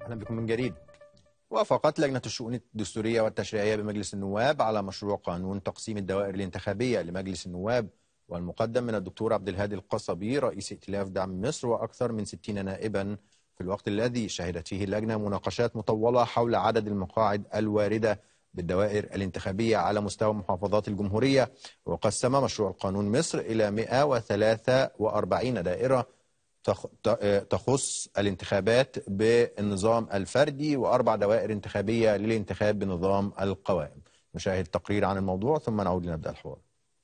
أهلا بكم من جديد وافقت لجنة الشؤون الدستورية والتشريعية بمجلس النواب على مشروع قانون تقسيم الدوائر الانتخابية لمجلس النواب والمقدم من الدكتور عبد الهادي القصبي رئيس ائتلاف دعم مصر وأكثر من 60 نائبا في الوقت الذي شهدت فيه اللجنة مناقشات مطولة حول عدد المقاعد الواردة بالدوائر الانتخابية على مستوى محافظات الجمهورية وقسم مشروع القانون مصر إلى 143 دائرة تخص الانتخابات بالنظام الفردي وأربع دوائر انتخابية للانتخاب بنظام القوائم نشاهد تقرير عن الموضوع ثم نعود لنبدأ الحوار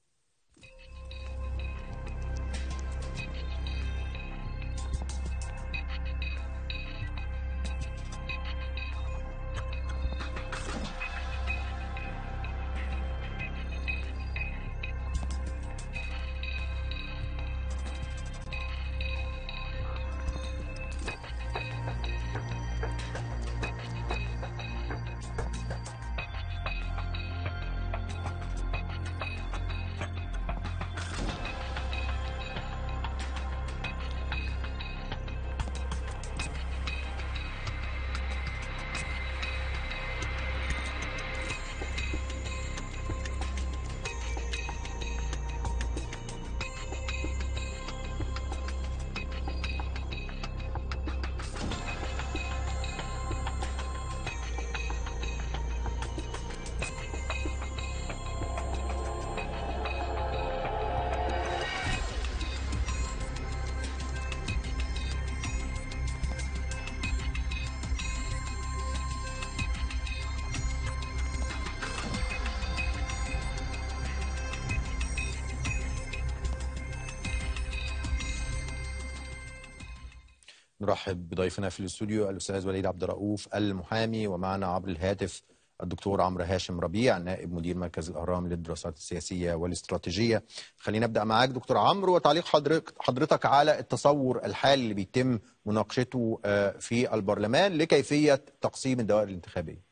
نرحب بضيفنا في الاستوديو الاستاذ وليد عبد الرؤوف المحامي ومعنا عبر الهاتف الدكتور عمرو هاشم ربيع نائب مدير مركز الاهرام للدراسات السياسيه والاستراتيجيه. خلينا نبدا معاك دكتور عمرو وتعليق حضرتك حضرتك على التصور الحالي اللي بيتم مناقشته في البرلمان لكيفيه تقسيم الدوائر الانتخابيه.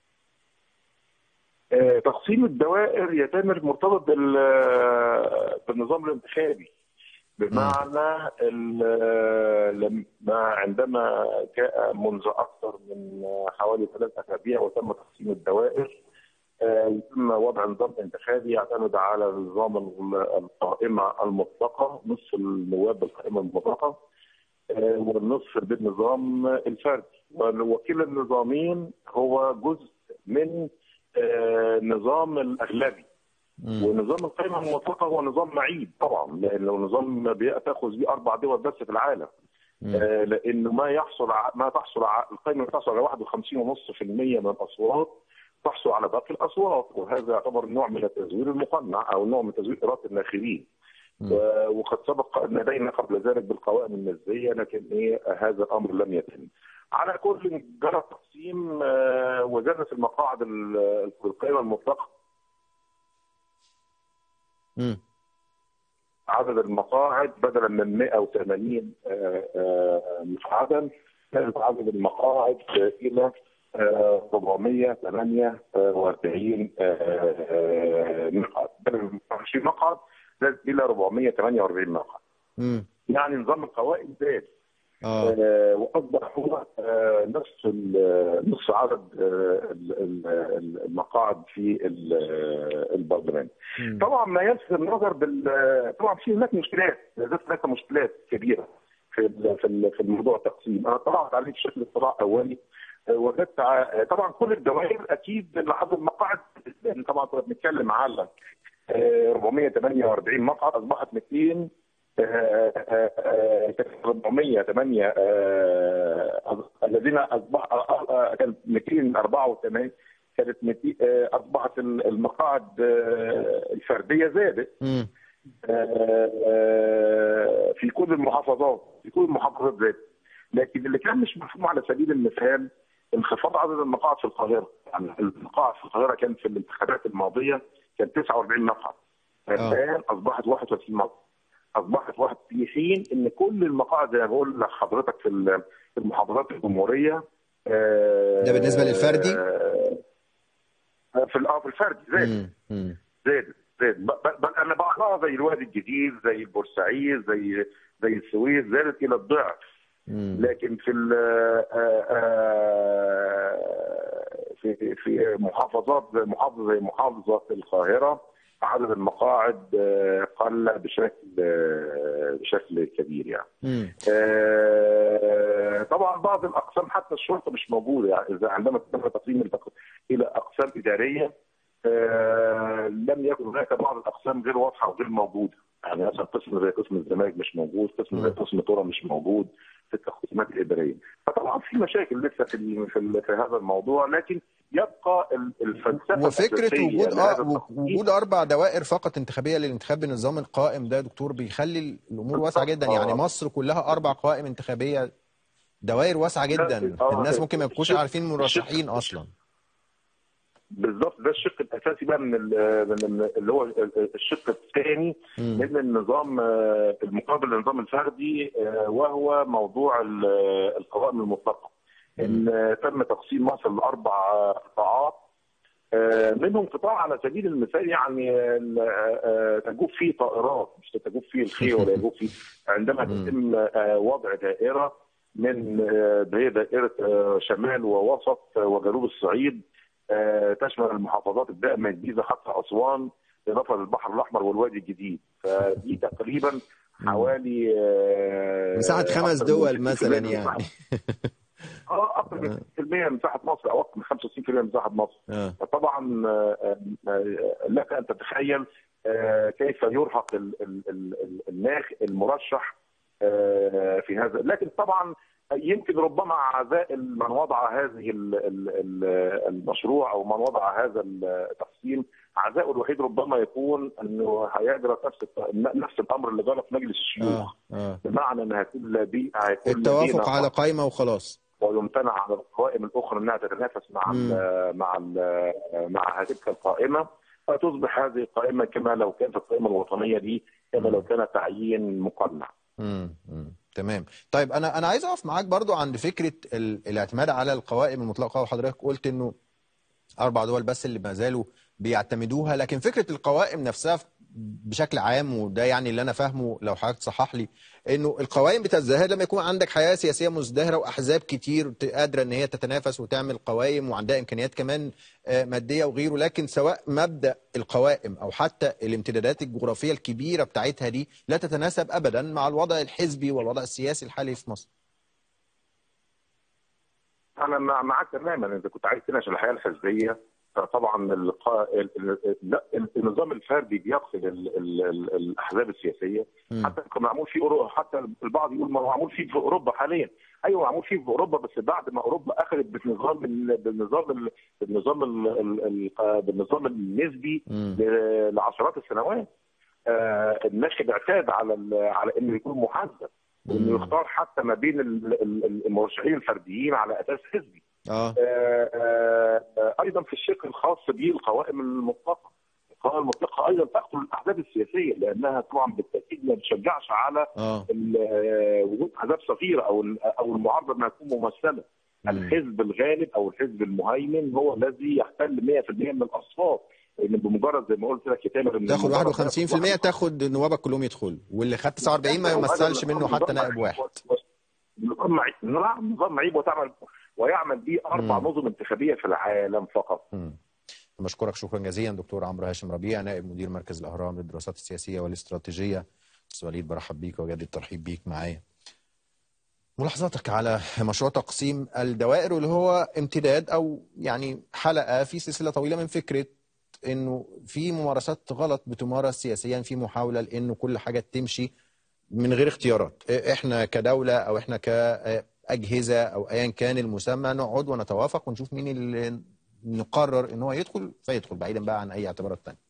تقسيم الدوائر يا تامر مرتبط بالنظام الانتخابي بمعنى لما عندما جاء منذ اكثر من حوالي ثلاث اسابيع وتم تقسيم الدوائر يتم وضع نظام انتخابي يعتمد على نظام القائمه المطلقه نصف النواب بالقائمه المطلقه والنصف بالنظام الفردي وكلا النظامين هو جزء من نظام الاغلبي ونظام القائمه المطلقه هو نظام معيب طبعا لانه نظام تاخذ به اربع دول بس في العالم آه لانه ما يحصل ما تحصل القائمه تحصل على 51.5% من الاصوات تحصل على باقي الاصوات وهذا يعتبر نوع من التزوير المقنع او نوع من تزوير اراده الناخبين وقد سبق لدينا قبل ذلك بالقوائم النسبيه لكن إيه هذا الامر لم يتم. على كل جرى تقسيم آه وزادت المقاعد القائمه المطلقه مم. عدد المقاعد بدلا من 180 مقعدا كانت عدد المقاعد الى 448 مقعد بدل من 20 مقعد زاد الى 448 مقعد مم. يعني نظام القوائم زاد اه آه، واصبح هو آه، نفس ال- نصف عدد آه، ال- ال- المقاعد في ال- البرلمان. مم. طبعا ما يلفت النظر بال طبعا في هناك مشكلات لازالت هناك مشكلات كبيره في ال- في ال- في الموضوع التقسيم انا طلعت عليه بشكل اطلاع اولي آه، وجدت ع- طبعا كل الدوائر اكيد لحد المقاعد لأن طبعا كنا بنتكلم على آه، 448 مقعد اصبحت 200 آه، آه، آه، كانت 408 آه، الذين اصبح آه، آه، كانت 284 كانت 200 آه، اصبحت المقاعد آه، الفرديه زادت مم. آه، في كل المحافظات في كل المحافظات ذات لكن اللي كان مش مفهوم على سبيل المثال انخفاض عدد المقاعد في القاهره يعني المقاعد في القاهره كان في الانتخابات الماضيه كان 49 مقعد الان اصبحت 31 مقعد اصبحت واحد في حين ان كل المقاعد زي ما بقول لحضرتك في ال- في المحافظات الجمهوريه آه، ده بالنسبة للفردي؟ آه، في ال- اه في الفردي زاد مم. مم. زادت زادت ب- ب- ب- انا بعضها زي الوادي الجديد زي البورسعيد زي زي السويس زادت الى الضعف مم. لكن في ال- آه، في في محافظات زي محافظه زي محافظه القاهره عدد المقاعد آه، قل بشكل آه، بشكل كبير يعني. مم. آه، طبعا بعض الاقسام حتى الشرطه مش موجوده يعني اذا عندما تم تقسيم الأق- الى اقسام اداريه آه، لم يكن هناك بعض الاقسام غير واضحه وغير موجوده يعني مثلا قسم زي قسم الزمالك مش موجود قسم زي مم. قسم طرق مش موجود في التقسيمات الاداريه فطبعا في مشاكل لسه في ال- في, ال- في هذا الموضوع لكن يبقى ال- الفلسفه وفكره الأساسية وجود لهذا اه التقسيم وجود اربع دوائر فقط انتخابيه للانتخاب بالنظام القائم ده يا دكتور بيخلي الامور واسعه جدا يعني مصر كلها اربع قوائم انتخابيه دوائر واسعه جدا آه، الناس ممكن ما يبقوش الشق- عارفين مرشحين الشق- اصلا بالظبط ده الشق الاساسي بقى من ال- من ال- اللي هو ال- الشق الثاني مم. من النظام آه، المقابل للنظام الفردي آه، وهو موضوع ال- القوائم المطلقه ان آه، تم تقسيم مصر لاربع آه، قطاعات آه، منهم قطاع على سبيل المثال يعني آه، آه، تجوب فيه طائرات مش تجوب فيه الخير ولا يجوب فيه عندما مم. يتم آه، وضع دائره من آه، هي دائره آه، شمال ووسط آه، وجنوب الصعيد آه، تشمل المحافظات الباقيه من الجيزه حتى اسوان اضافه للبحر الاحمر والوادي الجديد فدي تقريبا حوالي آه، مساحه خمس أكثر من دول 60% مثلا من يعني مساحة- اه اكثر من 60% من مساحه مصر او اكثر من 65% من مساحه مصر اه فطبعا آه، آه، لك ان تتخيل آه، كيف يرهق ال- ال- ال- ال- الناخ المرشح آه، في هذا لكن طبعا يمكن ربما عزاء من وضع هذه ال- ال- ال- المشروع او من وضع هذا التقسيم عزاءه الوحيد ربما يكون انه هيجرى نفس الت- نفس الامر اللي جرى في مجلس الشيوخ اه اه بمعنى ان هيكون لدي هيكون التوافق لدينا على قائمه وخلاص ويمتنع على القوائم الاخرى انها تتنافس مع ال مع ال مع تلك القائمه فتصبح هذه القائمه كما لو كانت القائمه الوطنيه دي كما لو كان تعيين مقنع. امم أمم. تمام طيب انا انا عايز اقف معاك برضو عند فكره ال... الاعتماد على القوائم المطلقه وحضرتك قلت انه اربع دول بس اللي ما زالوا بيعتمدوها لكن فكره القوائم نفسها بشكل عام وده يعني اللي انا فاهمه لو حضرتك تصحح لي انه القوائم بتزدهر لما يكون عندك حياه سياسيه مزدهره واحزاب كتير قادره ان هي تتنافس وتعمل قوائم وعندها امكانيات كمان آه، ماديه وغيره لكن سواء مبدا القوائم او حتى الامتدادات الجغرافيه الكبيره بتاعتها دي لا تتناسب ابدا مع الوضع الحزبي والوضع السياسي الحالي في مصر. انا مع- معاك تماما اذا كنت عايز تناقش الحياه الحزبيه فطبعا اللقاء ال- ال- لا، النظام الفردي بيقصد ال- ال- ال- الاحزاب السياسيه مم. حتى كان معمول فيه اوروبا حتى البعض يقول ما هو معمول فيه في اوروبا حاليا ايوه معمول فيه في اوروبا بس بعد ما اوروبا اخذت بالنظام ال- بالنظام ال- بالنظام ال- ال- ال- بالنظام النسبي مم. ل- لعشرات السنوات آه، الناخب اعتاد على ال- على انه يكون محزب وانه مم. يختار حتى ما بين ال- ال- المرشحين الفرديين على اساس حزبي اه آه، آه، آه، ايضا في الشق الخاص بالقوائم المطلقه القوائم المطلقه ايضا تقتل الاحزاب السياسيه لانها طبعا بالتاكيد ما بتشجعش على اه ال- آه، وجود احزاب صغيره او ال- او المعارضه انها تكون ممثله مم. الحزب الغالب او الحزب المهيمن هو الذي يحتل 100% من الاصوات لان بمجرد زي ما قلت لك يا تامر إن تاخد بمجرد 51% تاخد نوابك كلهم يدخلوا واللي خد 49 ما يمثلش منه حتى نائب واحد نظام معيب نعم نظام معيب وتعمل ويعمل به اربع مم. نظم انتخابيه في العالم فقط مم. بشكرك شكرا جزيلا دكتور عمرو هاشم ربيع نائب مدير مركز الاهرام للدراسات السياسيه والاستراتيجيه استاذ وليد برحب بيك وجدد الترحيب بيك معايا ملاحظاتك على مشروع تقسيم الدوائر واللي هو امتداد او يعني حلقه في سلسله طويله من فكره انه في ممارسات غلط بتمارس سياسيا في محاوله لانه كل حاجه تمشي من غير اختيارات احنا كدوله او احنا كاجهزه او ايا كان المسمى نقعد ونتوافق ونشوف مين اللي نقرر ان هو يدخل فيدخل بعيدا بقى عن اي اعتبارات تانية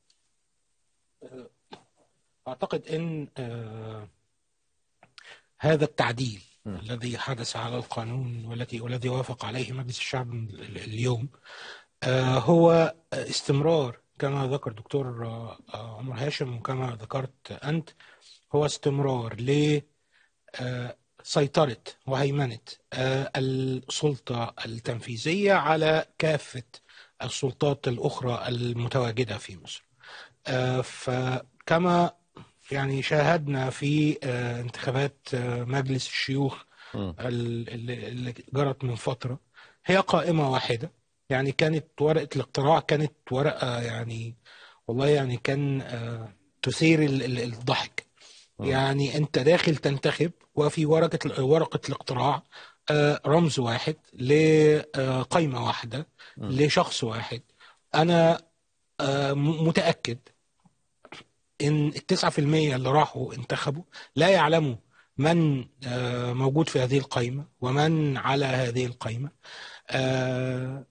أعتقد أن آه، هذا التعديل م. الذي حدث على القانون والتي والذي وافق عليه مجلس الشعب ال- اليوم آه، هو استمرار كما ذكر دكتور آه، آه، عمر هاشم وكما ذكرت أنت هو استمرار ل آه، سيطرة وهيمنة آه، السلطة التنفيذية على كافة السلطات الأخرى المتواجدة في مصر آه، فكما يعني شاهدنا في آه، انتخابات آه، مجلس الشيوخ م. ال- اللي اللي جرت من فترة هي قائمة واحدة يعني كانت ورقة الاقتراع كانت ورقة يعني والله يعني كان آه، تثير ال- ال- الضحك يعني انت داخل تنتخب وفي ورقة ورقة الاقتراع آه، رمز واحد لقائمة واحدة لشخص واحد انا آه، م- متأكد ان التسعة في المية اللي راحوا انتخبوا لا يعلموا من آه، موجود في هذه القائمة ومن على هذه القائمة آه،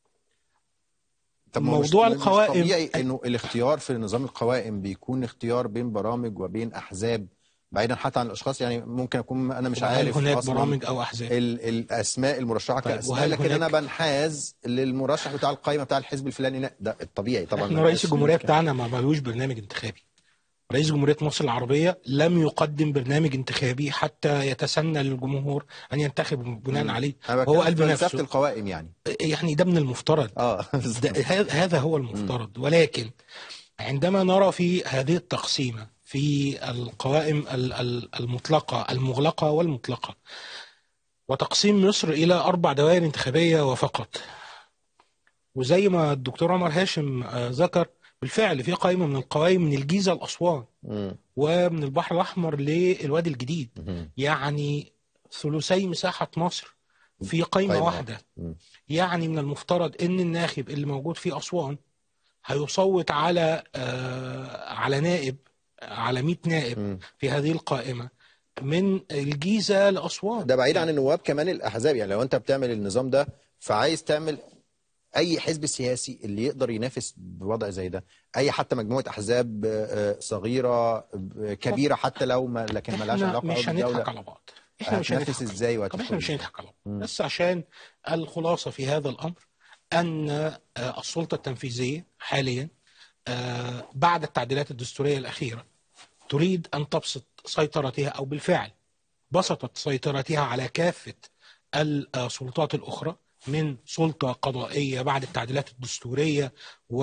طب ما هو مش- موضوع مش القوائم- طبيعي انه الاختيار في نظام القوائم بيكون اختيار بين برامج وبين احزاب بعيدا حتى عن الاشخاص يعني ممكن اكون انا مش وهل عارف هناك أصلاً برامج او احزاب ال- الاسماء المرشحه طيب، كاسماء وهل لكن انا هناك- بنحاز للمرشح بتاع القائمه بتاع الحزب الفلاني لا ده الطبيعي طبعا احنا ما رئيس فيهاش الجمهوريه مشكلة. بتاعنا ما ملوش برنامج انتخابي رئيس جمهوريه مصر العربيه لم يقدم برنامج انتخابي حتى يتسنى للجمهور ان ينتخب بناء عليه انا هو بتكلم قلب في فلسفه نفسه القوائم يعني يعني ده من المفترض اه ده هذا- هذا هو المفترض ولكن عندما نرى في هذه التقسيمه في القوائم ال- ال- المطلقه المغلقه والمطلقه وتقسيم مصر الى اربع دوائر انتخابيه وفقط وزي ما الدكتور عمر هاشم آه، ذكر بالفعل في قائمه من القوائم من الجيزه لاسوان مم. ومن البحر الاحمر للوادي الجديد مم. يعني ثلثي مساحه مصر في قائمه قائمة واحده مم. يعني من المفترض ان الناخب اللي موجود في اسوان هيصوت على آه على نائب على 100 نائب مم. في هذه القائمه من الجيزه لاسوان ده بعيد عن النواب كمان الاحزاب يعني لو انت بتعمل النظام ده فعايز تعمل اي حزب سياسي اللي يقدر ينافس بوضع زي ده اي حتى مجموعه احزاب آه، صغيره آه، كبيره حتى لو ما لكن مالهاش احنا علاقه مش أوي هنضحك بالدوله على بعض احنا مش هتنافس هنضحك ازاي طب احنا مش وهتدخل هنضحك على بعض بس عشان الخلاصه في هذا الامر ان آه، السلطه التنفيذيه حاليا آه، بعد التعديلات الدستوريه الاخيره تريد ان تبسط سيطرتها او بالفعل بسطت سيطرتها على كافه السلطات الاخرى من سلطه قضائيه بعد التعديلات الدستوريه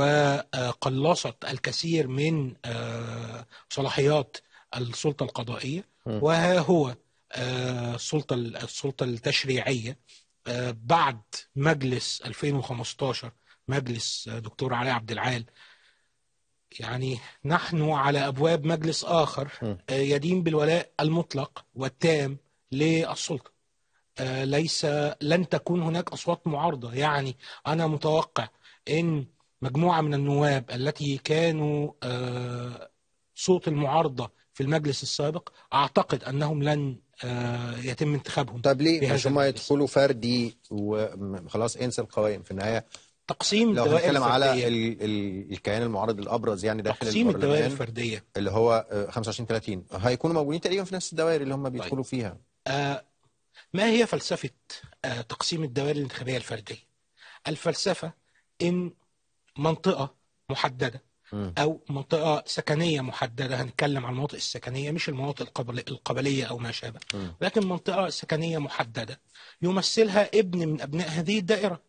وقلصت الكثير من آه، صلاحيات السلطه القضائيه وها هو آه، السلطه السلطه التشريعيه آه، بعد مجلس 2015 مجلس آه، دكتور علي عبد العال يعني نحن على ابواب مجلس اخر آه، يدين بالولاء المطلق والتام للسلطه آه، ليس لن تكون هناك اصوات معارضه يعني انا متوقع ان مجموعه من النواب التي كانوا آه، صوت المعارضه في المجلس السابق اعتقد انهم لن آه، يتم انتخابهم طب ليه بهذا مش هم المجلس. يدخلوا فردي وخلاص انسى القوائم في النهايه تقسيم لو الدوائر هنتكلم على الفرديه ال ال الكيان المعارض الابرز يعني داخل تقسيم الدوائر البرلمان الفرديه اللي هو آه، 25 30 هيكونوا موجودين تقريبا في نفس الدوائر اللي هم بيدخلوا فيها آه، ما هي فلسفة آه، تقسيم الدوائر الانتخابية الفردية؟ الفلسفة إن منطقة محددة مم. أو منطقة سكنية محددة هنتكلم عن المناطق السكنية مش المناطق القبل- القبلية أو ما شابه مم. لكن منطقة سكنية محددة يمثلها ابن من أبناء هذه الدائرة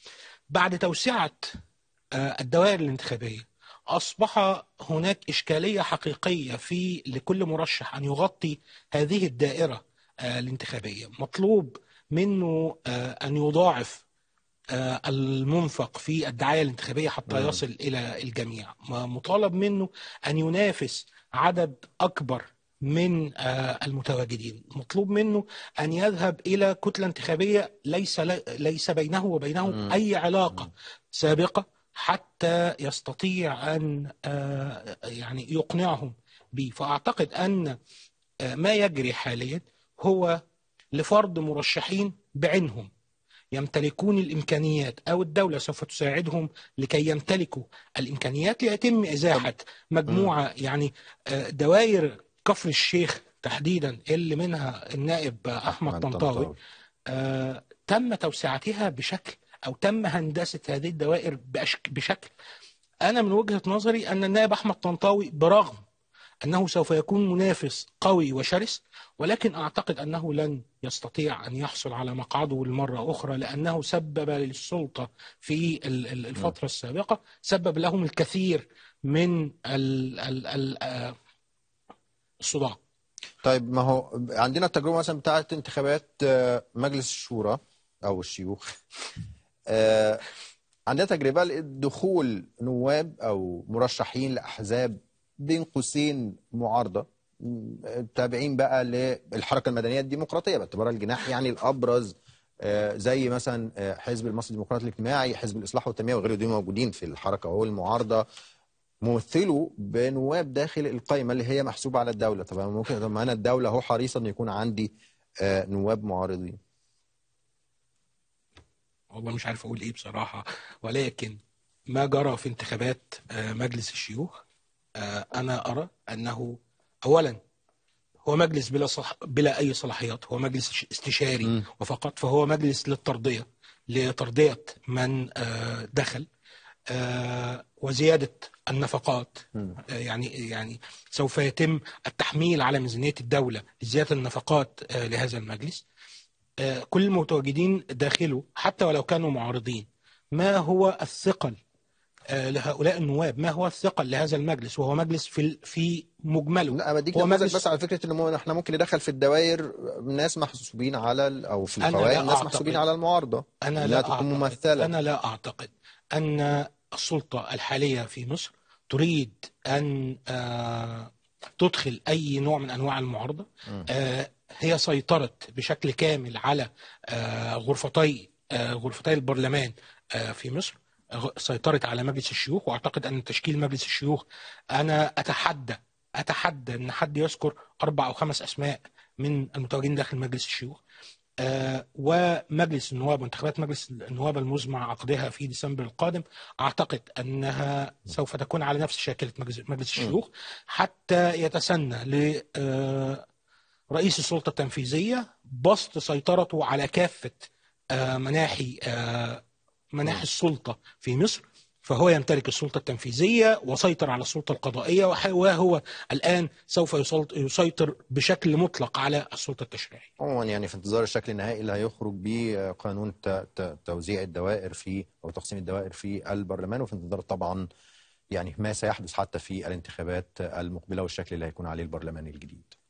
بعد توسعة آه، الدوائر الانتخابية أصبح هناك إشكالية حقيقية في لكل مرشح أن يغطي هذه الدائرة آه، الانتخابية مطلوب منه آه، أن يضاعف آه، المنفق في الدعاية الانتخابية حتى مم. يصل إلى الجميع مطالب منه أن ينافس عدد أكبر من آه، المتواجدين مطلوب منه أن يذهب إلى كتلة انتخابية ليس ليس بينه وبينهم مم. أي علاقة سابقة حتى يستطيع أن آه، يعني يقنعهم به فأعتقد أن آه، ما يجري حاليا هو لفرض مرشحين بعينهم يمتلكون الامكانيات او الدوله سوف تساعدهم لكي يمتلكوا الامكانيات ليتم ازاحه مجموعه يعني آه، دوائر كفر الشيخ تحديدا اللي منها النائب احمد طنطاوي آه، تم توسعتها بشكل او تم هندسه هذه الدوائر بأشك- بشكل انا من وجهه نظري ان النائب احمد طنطاوي برغم انه سوف يكون منافس قوي وشرس ولكن اعتقد انه لن يستطيع ان يحصل على مقعده لمره اخرى لانه سبب للسلطه في ال- ال- الفتره السابقه سبب لهم الكثير من ال ال ال آه، الصداع طيب ما هو عندنا التجربه مثلا بتاعت انتخابات آه، مجلس الشورى او الشيوخ آه، عندنا تجربة لدخول نواب أو مرشحين لأحزاب بين قوسين معارضة م- تابعين بقى للحركة المدنية الديمقراطية باعتبارها الجناح يعني الأبرز آه، زي مثلا آه، حزب المصري الديمقراطي الاجتماعي حزب الإصلاح والتنمية وغيره دول موجودين في الحركة وهو المعارضة ممثلوا بنواب داخل القائمة اللي هي محسوبة على الدولة طب أنا ممكن طب ما أنا الدولة هو حريصة إن يكون عندي آه، نواب معارضين والله مش عارف اقول ايه بصراحه ولكن ما جرى في انتخابات آه، مجلس الشيوخ آه، انا ارى انه اولا هو مجلس بلا صح بلا اي صلاحيات هو مجلس ش- استشاري مم. وفقط فهو مجلس للترضيه لترضيه من آه، دخل آه، وزياده النفقات مم. آه، يعني يعني سوف يتم التحميل على ميزانيه الدوله لزياده النفقات آه، لهذا المجلس آه، كل المتواجدين داخله حتى ولو كانوا معارضين ما هو الثقل آه، لهؤلاء النواب ما هو الثقل لهذا المجلس وهو مجلس في ال- في مجمله لا بديك هو نموذج مجلس بس على فكره ان مو- احنا ممكن ندخل في الدوائر ناس محسوبين على ال- او في أنا لا القوائم ناس أعتقد. محسوبين على المعارضه أنا انها لا تكون أعتقد ممثله أنا لا أعتقد أن السلطة الحالية في مصر تريد أن آه، تدخل أي نوع من أنواع المعارضة مم. آه، هي سيطرت بشكل كامل على آه، غرفتي آه، غرفتي البرلمان آه، في مصر غ- سيطرت على مجلس الشيوخ واعتقد ان تشكيل مجلس الشيوخ انا اتحدى اتحدى ان حد يذكر اربع او خمس اسماء من المتواجدين داخل مجلس الشيوخ آه، ومجلس النواب وانتخابات مجلس النواب المزمع عقدها في ديسمبر القادم اعتقد انها سوف تكون على نفس شاكله مجلس مجلس الشيوخ حتى يتسنى ل آه، رئيس السلطه التنفيذيه بسط سيطرته على كافه آه، مناحي آه، مناحي السلطه في مصر فهو يمتلك السلطه التنفيذيه وسيطر على السلطه القضائيه وح- وهو الان سوف يسلط- يسيطر بشكل مطلق على السلطه التشريعيه عموما يعني في انتظار الشكل النهائي اللي هيخرج به قانون ت- ت- توزيع الدوائر في او تقسيم الدوائر في البرلمان وفي انتظار طبعا يعني ما سيحدث حتى في الانتخابات المقبله والشكل اللي هيكون عليه البرلمان الجديد